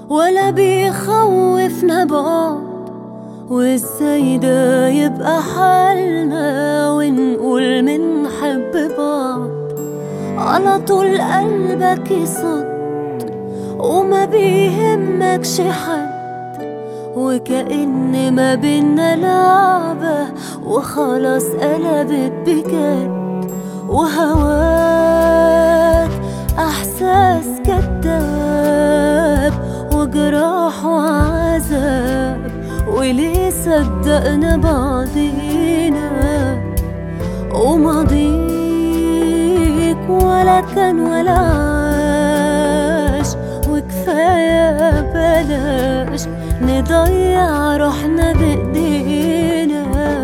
ولا بيخوفنا بعض وازاي ده يبقى حالنا ونقول منحب بعض على طول قلبك يصد وما بيهمكش حد وكأن ما بينا لعبة وخلاص قلبت بجد وهواك أحساس كداب وجراح وعذاب وليه صدقنا بعضينا وماضيك ولا كان ولا عاش وكفاية بلاش نضيع روحنا بإيدينا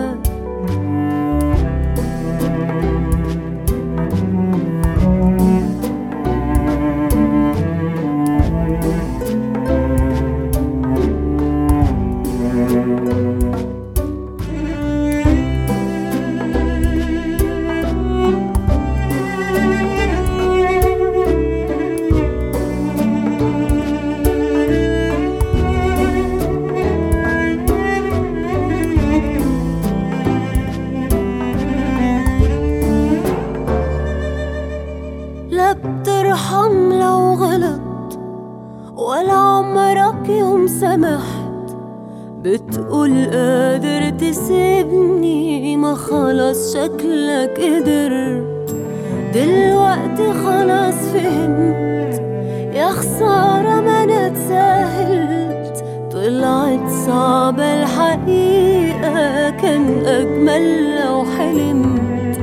لا بترحم لو غلط ولا عمرك يوم سمحت بتقول قادر تسيبني ما خلاص شكلك قدرت دلوقتي خلاص فهمت يا خسارة ما انا اتساهلت طلعت صعبة الحقيقة كان أجمل لو حلمت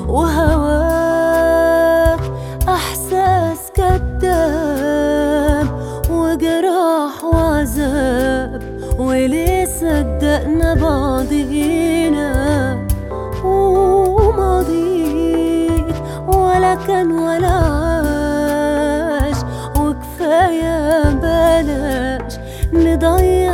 وهواك أحساس كداب وجراح وعذاب وليه صدقنا بعضينا وماضيك ولا كان ولا عاش وكفاية بلاش نضيع